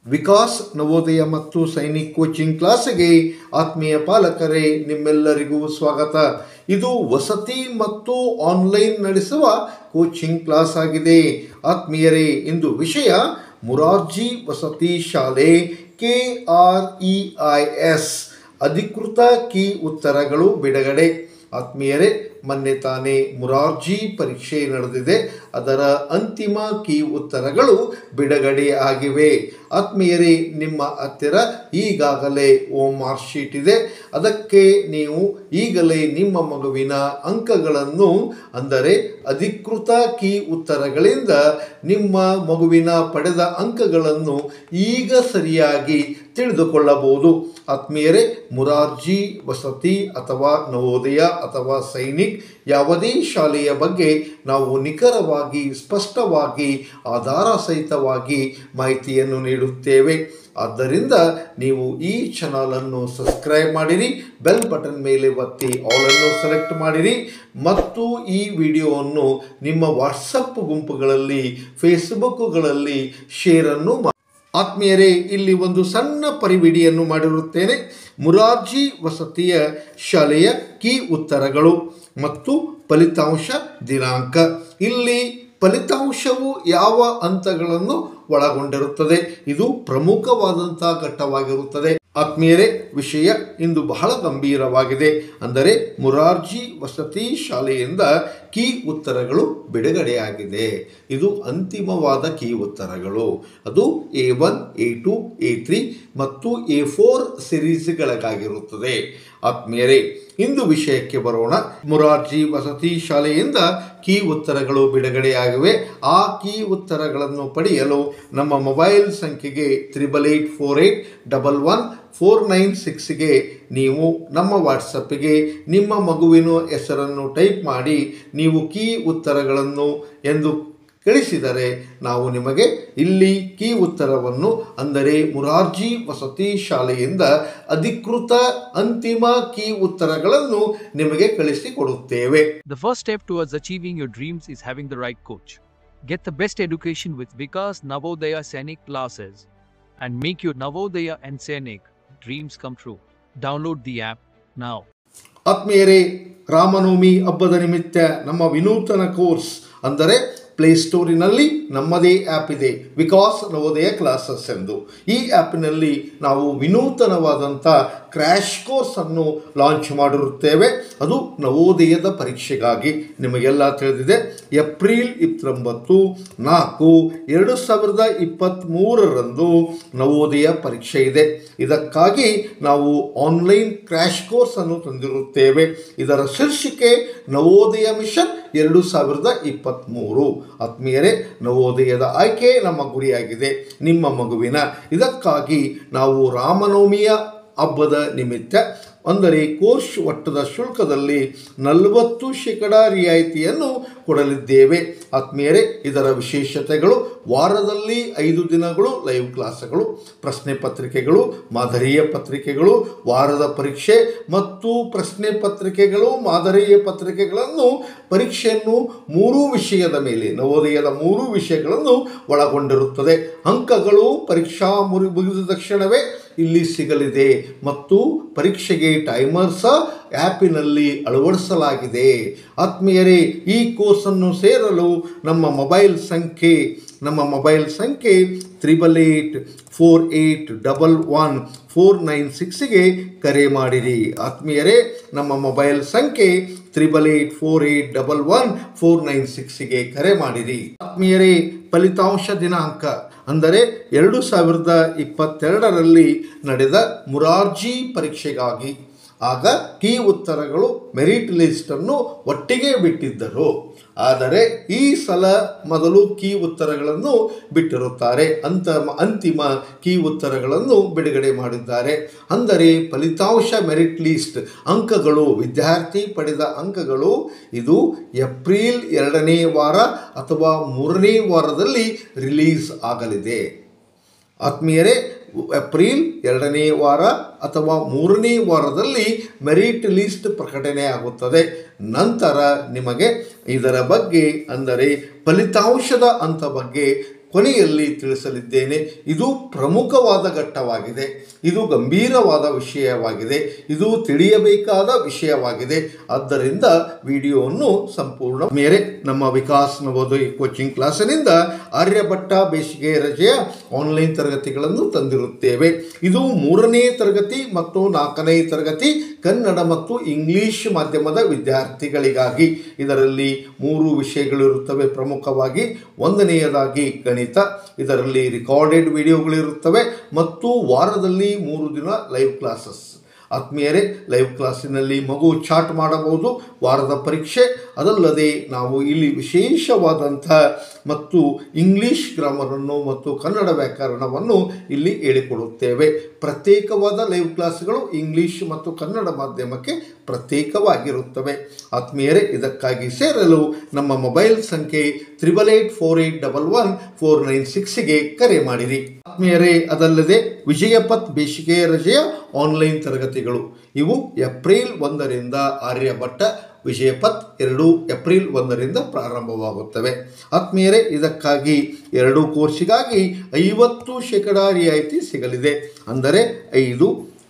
ವಿಕಾಸ್ ನವೋದಯ ಮತ್ತು ಸೈನಿಕ್ ಕೋಚಿಂಗ್ ಕ್ಲಾಸಿಗೆ ಆತ್ಮೀಯ ಪಾಲಕರೇ ನಿಮ್ಮೆಲ್ಲರಿಗೂ ಸ್ವಾಗತ ಇದು ವಸತಿ ಮತ್ತು ಆನ್ಲೈನ್ ನಡೆಸುವ ಕೋಚಿಂಗ್ ಕ್ಲಾಸ್ ಆಗಿದೆ ಆತ್ಮೀಯರೇ ಇಂದು ವಿಷಯ ಮುರಾರ್ಜಿ ವಸತಿ ಶಾಲೆ K R E I S ಅಧಿಕೃತ ಕೀ ಉತ್ತರಗಳು ಬಿಡುಗಡೆ ಆತ್ಮೀಯರೇ ಮೊನ್ನೆ ತಾನೇ ಮುರಾರ್ಜಿ ಪರೀಕ್ಷೆ ನಡೆದಿದೆ ಅದರ ಅಂತಿಮ ಕೀ ಉತ್ತರಗಳು ಬಿಡುಗಡೆ ಆಗಿವೆ ಆತ್ಮೀಯರೇ ನಿಮ್ಮ ಹತ್ತಿರ ಈಗಾಗಲೇ ಓ ಮಾರ್ಕ್ ಶೀಟ್ ಇದೆ ಅದಕ್ಕೆ ನೀವು ಈಗಲೇ ನಿಮ್ಮ ಮಗುವಿನ ಅಂಕಗಳನ್ನು ಅಂದರೆ ಅಧಿಕೃತ ಕೀ ಉತ್ತರಗಳಿಂದ ನಿಮ್ಮ ಮಗುವಿನ ಪಡೆದ ಅಂಕಗಳನ್ನು ಈಗ ಸರಿಯಾಗಿ ತಿಳಿದುಕೊಳ್ಳಬಹುದು ಆತ್ಮೀಯರೇ ಮುರಾರ್ಜಿ ವಸತಿ ಅಥವಾ ನವೋದಯ ಅಥವಾ ಸೈನಿಕ್ ಯಾವುದೇ ಶಾಲೆಯ ಬಗ್ಗೆ ನಾವು ನಿಖರವಾಗಿ ಸ್ಪಷ್ಟವಾಗಿ ಆಧಾರ ಸಹಿತವಾಗಿ ಮಾಹಿತಿಯನ್ನು ನೀಡುತ್ತೇವೆ ಆದ್ದರಿಂದ ನೀವು ಈ ಚಾನಲನ್ನು ಸಬ್ಸ್ಕ್ರೈಬ್ ಮಾಡಿರಿ ಬೆಲ್ ಬಟನ್ ಮೇಲೆ ಒತ್ತಿ ಆಲನ್ನು ಸೆಲೆಕ್ಟ್ ಮಾಡಿರಿ ಮತ್ತು ಈ ವಿಡಿಯೋವನ್ನು ನಿಮ್ಮ ವಾಟ್ಸಪ್ ಗುಂಪುಗಳಲ್ಲಿ ಫೇಸ್ಬುಕ್ಗಳಲ್ಲಿ ಶೇರನ್ನು ಮಾ ಆತ್ಮೀಯರೇ ಇಲ್ಲಿ ಒಂದು ಸಣ್ಣ ಪರಿವಿಡಿಯನ್ನು ಮಾಡಿರುತ್ತೇನೆ ಮುರಾರ್ಜಿ ವಸತಿಯ ಶಾಲೆಯ ಕೀ ಉತ್ತರಗಳು ಮತ್ತು ಫಲಿತಾಂಶ ದಿನಾಂಕ ಇಲ್ಲಿ ಫಲಿತಾಂಶವು ಯಾವ ಹಂತಗಳನ್ನು ಒಳಗೊಂಡಿರುತ್ತದೆ ಇದು ಪ್ರಮುಖವಾದಂಥ ಘಟ್ಟವಾಗಿರುತ್ತದೆ ಆತ್ಮೀಯರೇ ವಿಷಯ ಇಂದು ಬಹಳ ಗಂಭೀರವಾಗಿದೆ ಅಂದರೆ ಮುರಾರ್ಜಿ ವಸತಿ ಶಾಲೆಯಿಂದ ಕೀ ಉತ್ತರಗಳು ಬಿಡುಗಡೆಯಾಗಿದೆ ಇದು ಅಂತಿಮವಾದ ಕೀ ಉತ್ತರಗಳು ಅದು A one A two A three ಮತ್ತು ಎ ಫೋರ್ ಸಿರೀಸ್ಗಳಿಗಾಗಿರುತ್ತದೆ ಆತ್ಮೀಯರೇ ಇಂದು ವಿಷಯಕ್ಕೆ ಬರೋಣ ಮುರಾರ್ಜಿ ವಸತಿ ಶಾಲೆಯಿಂದ ಕೀ ಉತ್ತರಗಳು ಬಿಡುಗಡೆಯಾಗಿವೆ ಆ ಕೀ ಉತ್ತರಗಳನ್ನು ಪಡೆಯಲು ನಮ್ಮ ಮೊಬೈಲ್ ಸಂಖ್ಯೆಗೆ triple eight four eight double one four nine ಸಿಕ್ಸ್ಗೆ ನೀವು ನಮ್ಮ ವಾಟ್ಸಪ್ಪಿಗೆ ನಿಮ್ಮ ಮಗುವಿನ ಹೆಸರನ್ನು ಟೈಪ್ ಮಾಡಿ ನೀವು ಕೀ ಉತ್ತರಗಳನ್ನು ಎಂದು ಕಳಿಸಿದರೆ ನಾವು ನಿಮಗೆ ಇಲ್ಲಿ ಕೀ ಉತ್ತರವನ್ನು ಅಂದರೆ ಮುರಾರ್ಜಿ ವಸತಿ ಶಾಲೆಯಿಂದ ಅಧಿಕೃತ ಅಂತಿಮ ಕೀ ಉತ್ತರಗಳನ್ನು ನಿಮಗೆ ಕಳಿಸಿಕೊಡುತ್ತೇವೆ The first step towards achieving your dreams is having the right coach. Get the best education with Vikas Navodaya Sainik classes and make your Navodaya and Sainik dreams come true. Download the app now. ಆತ್ಮೀಯರೇ ರಾಮನವಮಿ ಹಬ್ಬದ ನಿಮಿತ್ತ ನಮ್ಮ ವಿನೂತನ course ಅಂದರೆ ಪ್ಲೇಸ್ಟೋರಿನಲ್ಲಿ ನಮ್ಮದೇ app ಇದೆ Vikas Navodaya classes ಎಂದು ಈ ಆ್ಯಪಿನಲ್ಲಿ ನಾವು ವಿನೂತನವಾದಂಥ ಕ್ರ್ಯಾಶ್ ಕೋರ್ಸನ್ನು ಲಾಂಚ್ ಮಾಡಿರುತ್ತೇವೆ ಅದು ನವೋದಯದ ಪರೀಕ್ಷೆಗಾಗಿ ನಿಮಗೆಲ್ಲ ತಿಳಿದಿದೆ ಏಪ್ರಿಲ್ ಇಪ್ಪತ್ತೊಂಬತ್ತು ನಾಲ್ಕು ಎರಡು ಸಾವಿರದ ಇಪ್ಪತ್ತ್ಮೂರರಂದು ನವೋದಯ ಪರೀಕ್ಷೆ ಇದೆ ಇದಕ್ಕಾಗಿ ನಾವು ಆನ್ಲೈನ್ ಕ್ರ್ಯಾಶ್ ಕೋರ್ಸನ್ನು ತಂದಿರುತ್ತೇವೆ ಇದರ ಶೀರ್ಷಿಕೆ ನವೋದಯ ಮಿಷನ್ ಎರಡು ಸಾವಿರದ ಇಪ್ಪತ್ತ್ಮೂರು ಆತ್ಮೀಯರೇ ನವೋದಯದ ಆಯ್ಕೆ ನಮ್ಮ ಗುರಿಯಾಗಿದೆ ನಿಮ್ಮ ಮಗುವಿನ ಇದಕ್ಕಾಗಿ ನಾವು ರಾಮನವಮಿಯ ಹಬ್ಬದ ನಿಮಿತ್ತ ಅಂದರೆ ಕೋರ್ಸ್ ಒಟ್ಟದ ಶುಲ್ಕದಲ್ಲಿ ನಲವತ್ತು ಶೇಕಡ ರಿಯಾಯಿತಿಯನ್ನು ಕೊಡಲಿದ್ದೇವೆ ಆತ್ಮೀಯರೇ ಇದರ ವಿಶೇಷತೆಗಳು ವಾರದಲ್ಲಿ ಐದು ದಿನಗಳು ಲೈವ್ ಕ್ಲಾಸ್ಗಳು ಪ್ರಶ್ನೆ ಪತ್ರಿಕೆಗಳು ಮಾದರಿಯ ಪತ್ರಿಕೆಗಳು ವಾರದ ಪರೀಕ್ಷೆ ಮತ್ತು ಪ್ರಶ್ನೆ ಪತ್ರಿಕೆಗಳು ಮಾದರಿಯ ಪತ್ರಿಕೆಗಳನ್ನು ಪರೀಕ್ಷೆಯನ್ನು ಮೂರೂ ವಿಷಯದ ಮೇಲೆ ನವೋದಯದ ಮೂರೂ ವಿಷಯಗಳನ್ನು ಒಳಗೊಂಡಿರುತ್ತದೆ ಅಂಕಗಳು ಪರೀಕ್ಷಾ ಮುರಿ ಮುಗಿದ ತಕ್ಷಣವೇ ಇಲ್ಲಿ ಸಿಗಲಿದೆ ಮತ್ತು ಪರೀಕ್ಷೆಗೆ ಟೈಮರ್ ಸಹ ಆ್ಯಪಿನಲ್ಲಿ ಅಳವಡಿಸಲಾಗಿದೆ ಆತ್ಮೀಯರೇ ಈ ಕೋರ್ಸನ್ನು ಸೇರಲು ನಮ್ಮ ಮೊಬೈಲ್ ಸಂಖ್ಯೆ ನಮ್ಮ ಮೊಬೈಲ್ ಸಂಖ್ಯೆ triple eight four eight double one four nine ಸಿಕ್ಸ್ಗೆ ಕರೆ ಮಾಡಿರಿ ಆತ್ಮೀಯರೇ ನಮ್ಮ ಮೊಬೈಲ್ ಸಂಖ್ಯೆ triple eight four eight double one four nine ಸಿಕ್ಸ್ಗೆ ಕರೆ ಮಾಡಿರಿ ಆತ್ಮೀಯರೇ ಫಲಿತಾಂಶ ದಿನಾಂಕ ಅಂದರೆ ಎರಡು ಸಾವಿರದ ಇಪ್ಪತ್ತೆರಡರಲ್ಲಿ ನಡೆದ ಮುರಾರ್ಜಿ ಪರೀಕ್ಷೆಗಾಗಿ ಆಗ ಕೀ ಉತ್ತರಗಳು ಮೆರಿಟ್ ಲಿಸ್ಟನ್ನು ಒಟ್ಟಿಗೆ ಬಿಟ್ಟಿದ್ದರು ಆದರೆ ಈ ಸಲ ಮೊದಲು ಕೀ ಉತ್ತರಗಳನ್ನು ಬಿಟ್ಟಿರುತ್ತಾರೆ ಅಂತ ಅಂತಿಮ ಕೀ ಉತ್ತರಗಳನ್ನು ಬಿಡುಗಡೆ ಮಾಡಿದ್ದಾರೆ ಅಂದರೆ ಫಲಿತಾಂಶ ಮೆರಿಟ್ ಲಿಸ್ಟ್ ಅಂಕಗಳು ವಿದ್ಯಾರ್ಥಿ ಪಡೆದ ಅಂಕಗಳು ಇದು ಏಪ್ರಿಲ್ ಎರಡನೇ ವಾರ ಅಥವಾ ಮೂರನೇ ವಾರದಲ್ಲಿ ರಿಲೀಸ್ ಆಗಲಿದೆ ಆತ್ಮೀಯರೇ ಏಪ್ರಿಲ್ ಎರಡನೇ ವಾರ ಅಥವಾ ಮೂರನೇ ವಾರದಲ್ಲಿ ಮೆರಿಟ್ ಲಿಸ್ಟ್ ಪ್ರಕಟಣೆ ಆಗುತ್ತದೆ ನಂತರ ನಿಮಗೆ ಇದರ ಬಗ್ಗೆ ಅಂದರೆ ಫಲಿತಾಂಶದ ಅಂತ ಬಗ್ಗೆ ಕೊನೆಯಲ್ಲಿ ತಿಳಿಸಲಿದ್ದೇನೆ ಇದು ಪ್ರಮುಖವಾದ ಘಟ್ಟವಾಗಿದೆ ಇದು ಗಂಭೀರವಾದ ವಿಷಯವಾಗಿದೆ ಇದು ತಿಳಿಯಬೇಕಾದ ವಿಷಯವಾಗಿದೆ ಆದ್ದರಿಂದ ವಿಡಿಯೋವನ್ನು ಸಂಪೂರ್ಣ ಮೇರೆ ನಮ್ಮ ವಿಕಾಸ್ ನವೋದಯ ಕೋಚಿಂಗ್ ಕ್ಲಾಸಿನಿಂದ ಆರ್ಯಭಟ್ಟ ಬೇಸಿಗೆ ರಜೆಯ ಆನ್ಲೈನ್ ತರಗತಿಗಳನ್ನು ತಂದಿರುತ್ತೇವೆ ಇದು ಮೂರನೇ ತರಗತಿ ಮತ್ತು ನಾಲ್ಕನೇ ತರಗತಿ ಕನ್ನಡ ಮತ್ತು ಇಂಗ್ಲಿಷ್ ಮಾಧ್ಯಮದ ವಿದ್ಯಾರ್ಥಿಗಳಿಗಾಗಿ ಇದರಲ್ಲಿ ಮೂರು ವಿಷಯಗಳಿರುತ್ತವೆ ಪ್ರಮುಖವಾಗಿ ಒಂದನೆಯದಾಗಿ ಗಣಿತ ಇದರಲ್ಲಿ ರಿಕಾರ್ಡೆಡ್ ವಿಡಿಯೋಗಳಿರುತ್ತವೆ ಮತ್ತು ವಾರದಲ್ಲಿ ಮೂರು ದಿನ ಲೈವ್ ಕ್ಲಾಸಸ್ ಆತ್ಮೀಯರೇ ಲೈವ್ ಕ್ಲಾಸಿನಲ್ಲಿ ಮಗು ಚಾಟ್ ಮಾಡಬಹುದು ವಾರದ ಪರೀಕ್ಷೆ ಅದಲ್ಲದೆ ನಾವು ಇಲ್ಲಿ ವಿಶೇಷವಾದಂಥ ಮತ್ತು ಇಂಗ್ಲಿಷ್ ಗ್ರಾಮರನ್ನು ಮತ್ತು ಕನ್ನಡ ವ್ಯಾಕರಣವನ್ನು ಇಲ್ಲಿ ಹೇಳಿಕೊಡುತ್ತೇವೆ ಪ್ರತ್ಯೇಕವಾದ ಲೈವ್ ಕ್ಲಾಸ್ಗಳು ಇಂಗ್ಲಿಷ್ ಮತ್ತು ಕನ್ನಡ ಮಾಧ್ಯಮಕ್ಕೆ ಪ್ರತ್ಯೇಕವಾಗಿರುತ್ತವೆ ಆತ್ಮೀಯರೇ ಇದಕ್ಕಾಗಿ ಸೇರಲು ನಮ್ಮ ಮೊಬೈಲ್ ಸಂಖ್ಯೆ triple eight four eight double one four nine ಸಿಕ್ಸ್ಗೆ ಕರೆ ಮಾಡಿರಿ ಆತ್ಮೀಯರೇ ಅದಲ್ಲದೆ ವಿಜಯಪಥ್ ಬೇಸಿಗೆ ರಜೆಯ ಆನ್ಲೈನ್ ತರಗತಿಗಳು ಇವು ಏಪ್ರಿಲ್ ಒಂದರಿಂದ ಆರ್ಯಭಟ್ಟ ವಿಜಯಪಥ್ ಎರಡು ಏಪ್ರಿಲ್ ಒಂದರಿಂದ ಪ್ರಾರಂಭವಾಗುತ್ತವೆ ಆತ್ಮೀಯರೇ ಇದಕ್ಕಾಗಿ ಎರಡು ಕೋರ್ಸಿಗಾಗಿ ಐವತ್ತು ಶೇಕಡ ರಿಯಾಯಿತಿ ಸಿಗಲಿದೆ ಅಂದರೆ ಐದು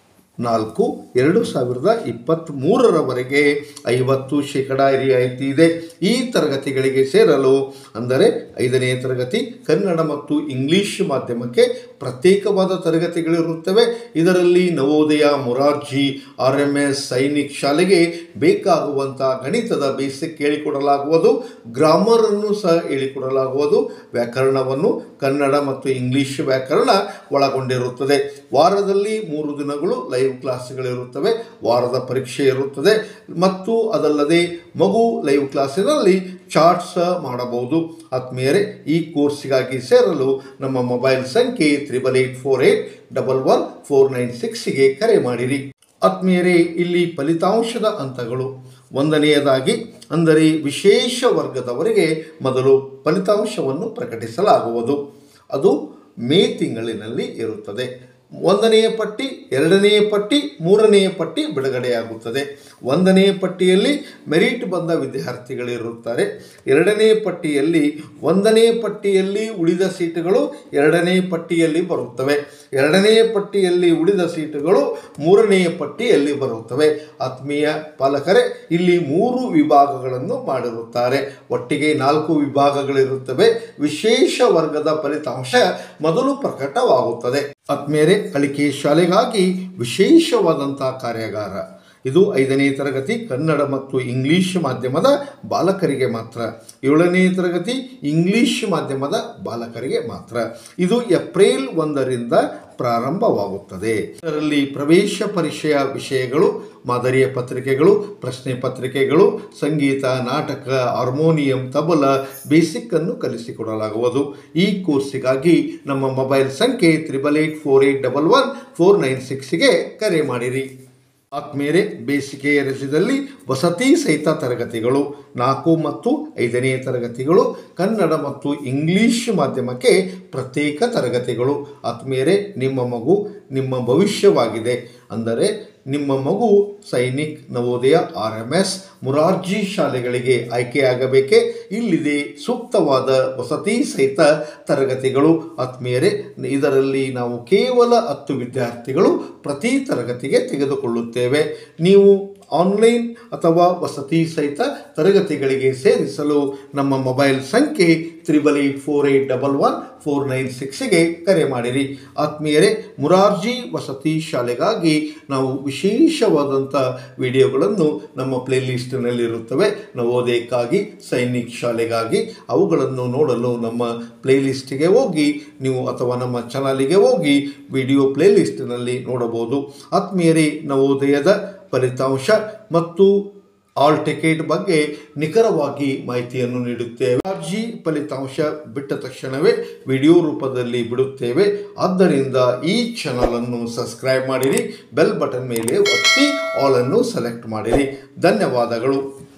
ನಾಲ್ಕು ಎರಡು ಸಾವಿರದ ಇಪ್ಪತ್ತ್ಮೂರರವರೆಗೆ ಐವತ್ತು ಶೇಕಡ ರಿಯಾಯಿತಿ ಇದೆ ಈ ತರಗತಿಗಳಿಗೆ ಸೇರಲು ಅಂದರೆ ಐದನೇ ತರಗತಿ ಕನ್ನಡ ಮತ್ತು ಇಂಗ್ಲಿಷ್ ಮಾಧ್ಯಮಕ್ಕೆ ಪ್ರತ್ಯೇಕವಾದ ತರಗತಿಗಳಿರುತ್ತವೆ ಇದರಲ್ಲಿ Navodaya Morarji R M S Sainik ಶಾಲೆಗೆ ಬೇಕಾಗುವಂಥ ಗಣಿತದ ಬೇಸಿಕ್ ಹೇಳಿಕೊಡಲಾಗುವುದು ಗ್ರಾಮರನ್ನು ಸಹ ಹೇಳಿಕೊಡಲಾಗುವುದು ವ್ಯಾಕರಣವನ್ನು ಕನ್ನಡ ಮತ್ತು ಇಂಗ್ಲಿಷ್ ವ್ಯಾಕರಣ ಒಳಗೊಂಡಿರುತ್ತದೆ ವಾರದಲ್ಲಿ ಮೂರು ದಿನಗಳು ಲೈವ್ ಕ್ಲಾಸ್ಗಳಿರುತ್ತವೆ ವಾರದ ಪರೀಕ್ಷೆ ಇರುತ್ತದೆ ಮತ್ತು ಅದಲ್ಲದೆ ಮಗು ಲೈವ್ ಕ್ಲಾಸಿನಲ್ಲಿ ಚಾಟ್ ಸಹ ಮಾಡಬಹುದು ಆತ್ಮೀಯರೇ ಈ ಕೋರ್ಸಿಗಾಗಿ ಸೇರಲು ನಮ್ಮ ಮೊಬೈಲ್ ಸಂಖ್ಯೆ triple eight four eight double one four nine ಸಿಕ್ಸ್ಗೆ ಕರೆ ಮಾಡಿರಿ ಆತ್ಮೀಯರೇ ಇಲ್ಲಿ ಫಲಿತಾಂಶದ ಹಂತಗಳು ಒಂದನೆಯದಾಗಿ ಅಂದರೆ ವಿಶೇಷ ವರ್ಗದವರಿಗೆ ಮೊದಲು ಫಲಿತಾಂಶವನ್ನು ಪ್ರಕಟಿಸಲಾಗುವುದು ಅದು ಮೇ ತಿಂಗಳಿನಲ್ಲಿ ಇರುತ್ತದೆ ಒಂದನೆಯ ಪಟ್ಟಿ ಎರಡನೆಯ ಪಟ್ಟಿ ಮೂರನೆಯ ಪಟ್ಟಿ ಬಿಡುಗಡೆಯಾಗುತ್ತದೆ ಒಂದನೆಯ ಪಟ್ಟಿಯಲ್ಲಿ ಮೆರಿಟ್ ಬಂದ ವಿದ್ಯಾರ್ಥಿಗಳಿರುತ್ತಾರೆ ಎರಡನೇ ಪಟ್ಟಿಯಲ್ಲಿ ಒಂದನೇ ಪಟ್ಟಿಯಲ್ಲಿ ಉಳಿದ ಸೀಟುಗಳು ಎರಡನೇ ಪಟ್ಟಿಯಲ್ಲಿ ಬರುತ್ತವೆ ಎರಡನೆಯ ಪಟ್ಟಿಯಲ್ಲಿ ಉಳಿದ ಸೀಟುಗಳು ಮೂರನೆಯ ಪಟ್ಟಿಯಲ್ಲಿ ಬರುತ್ತವೆ ಆತ್ಮೀಯ ಪಾಲಕರೇ ಇಲ್ಲಿ ಮೂರು ವಿಭಾಗಗಳನ್ನು ಮಾಡಿರುತ್ತಾರೆ ಒಟ್ಟಿಗೆ ನಾಲ್ಕು ವಿಭಾಗಗಳಿರುತ್ತವೆ ವಿಶೇಷ ವರ್ಗದ ಫಲಿತಾಂಶ ಮೊದಲು ಪ್ರಕಟವಾಗುತ್ತದೆ ಆತ್ಮೀಯರೇ ಕಲಿಕೆ ಶಾಲೆಗಾಗಿ ವಿಶೇಷವಾದಂಥ ಕಾರ್ಯಾಗಾರ ಇದು ಐದನೇ ತರಗತಿ ಕನ್ನಡ ಮತ್ತು ಇಂಗ್ಲಿಷ್ ಮಾಧ್ಯಮದ ಬಾಲಕರಿಗೆ ಮಾತ್ರ ಏಳನೇ ತರಗತಿ ಇಂಗ್ಲಿಷ್ ಮಾಧ್ಯಮದ ಬಾಲಕರಿಗೆ ಮಾತ್ರ ಇದು ಏಪ್ರಿಲ್ ಒಂದರಿಂದ ಪ್ರಾರಂಭವಾಗುತ್ತದೆ ಇದರಲ್ಲಿ ಪ್ರವೇಶ ಪರೀಕ್ಷೆಯ ವಿಷಯಗಳು ಮಾದರಿಯ ಪತ್ರಿಕೆಗಳು ಪ್ರಶ್ನೆ ಪತ್ರಿಕೆಗಳು ಸಂಗೀತ ನಾಟಕ ಹಾರ್ಮೋನಿಯಂ ತಬಲ ಬೇಸಿಕ್ ಅನ್ನು ಕಲಿಸಿಕೊಡಲಾಗುವುದು ಈ ಕೋರ್ಸಿಗಾಗಿ ನಮ್ಮ ಮೊಬೈಲ್ ಸಂಖ್ಯೆ triple eight four eight double one four nine ಸಿಕ್ಸ್ಗೆ ಕರೆ ಮಾಡಿರಿ ಆತ್ಮೇರೆ ಬೇಸಿಗೆಯ ರಜದಲ್ಲಿ ವಸತಿ ಸಹಿತ ತರಗತಿಗಳು ನಾಲ್ಕು ಮತ್ತು ಐದನೇ ತರಗತಿಗಳು ಕನ್ನಡ ಮತ್ತು ಇಂಗ್ಲಿಷ್ ಮಾಧ್ಯಮಕ್ಕೆ ಪ್ರತ್ಯೇಕ ತರಗತಿಗಳು ಆತ್ಮೀಯರೇ ನಿಮ್ಮ ಮಗು ನಿಮ್ಮ ಭವಿಷ್ಯವಾಗಿದೆ ಅಂದರೆ ನಿಮ್ಮ ಮಗು Sainik Navodaya R M S Murarji ಶಾಲೆಗಳಿಗೆ ಆಯ್ಕೆಯಾಗಬೇಕೆ ಇಲ್ಲಿದೆ ಸೂಕ್ತವಾದ ವಸತಿ ಸಹಿತ ತರಗತಿಗಳು ಆತ್ಮೀಯರೇ ಇದರಲ್ಲಿ ನಾವು ಕೇವಲ ಹತ್ತು ವಿದ್ಯಾರ್ಥಿಗಳು ಪ್ರತಿ ತರಗತಿಗೆ ತೆಗೆದುಕೊಳ್ಳುತ್ತೇವೆ ನೀವು ಆನ್ಲೈನ್ ಅಥವಾ ವಸತಿ ಸಹಿತ ತರಗತಿಗಳಿಗೆ ಸೇರಿಸಲು ನಮ್ಮ ಮೊಬೈಲ್ ಸಂಖ್ಯೆ triple eight four eight double one four nine ಸಿಕ್ಸ್ಗೆ ಕರೆ ಮಾಡಿರಿ ಆತ್ಮೀಯರೇ ಮುರಾರ್ಜಿ ವಸತಿ ಶಾಲೆಗಾಗಿ ನಾವು ವಿಶೇಷವಾದಂಥ ವಿಡಿಯೋಗಳನ್ನು ನಮ್ಮ ಪ್ಲೇಲಿಸ್ಟ್ನಲ್ಲಿರುತ್ತವೆ ನವೋದಯಕ್ಕಾಗಿ ಸೈನಿಕ್ ಶಾಲೆಗಾಗಿ ಅವುಗಳನ್ನು ನೋಡಲು ನಮ್ಮ ಪ್ಲೇಲಿಸ್ಟಿಗೆ ಹೋಗಿ ನೀವು ಅಥವಾ ನಮ್ಮ ಚಾನಲಿಗೆ ಹೋಗಿ ವಿಡಿಯೋ ಪ್ಲೇಲಿಸ್ಟ್ನಲ್ಲಿ ನೋಡಬಹುದು ಆತ್ಮೀಯರೇ ನವೋದಯದ ಫಲಿತಾಂಶ ಮತ್ತು ಆಲ್ ಟಿಕೆಟ್ ಬಗ್ಗೆ ನಿಖರವಾಗಿ ಮಾಹಿತಿಯನ್ನು ನೀಡುತ್ತೇವೆ ಅರ್ಜಿ ಫಲಿತಾಂಶ ಬಿಟ್ಟ ತಕ್ಷಣವೇ ವಿಡಿಯೋ ರೂಪದಲ್ಲಿ ಬಿಡುತ್ತೇವೆ ಆದ್ದರಿಂದ ಈ ಚಾನಲನ್ನು ಸಬ್ಸ್ಕ್ರೈಬ್ ಮಾಡಿರಿ ಬೆಲ್ ಬಟನ್ ಮೇಲೆ ಒತ್ತಿ ಆಲ್ ಅನ್ನು ಸೆಲೆಕ್ಟ್ ಮಾಡಿರಿ ಧನ್ಯವಾದಗಳು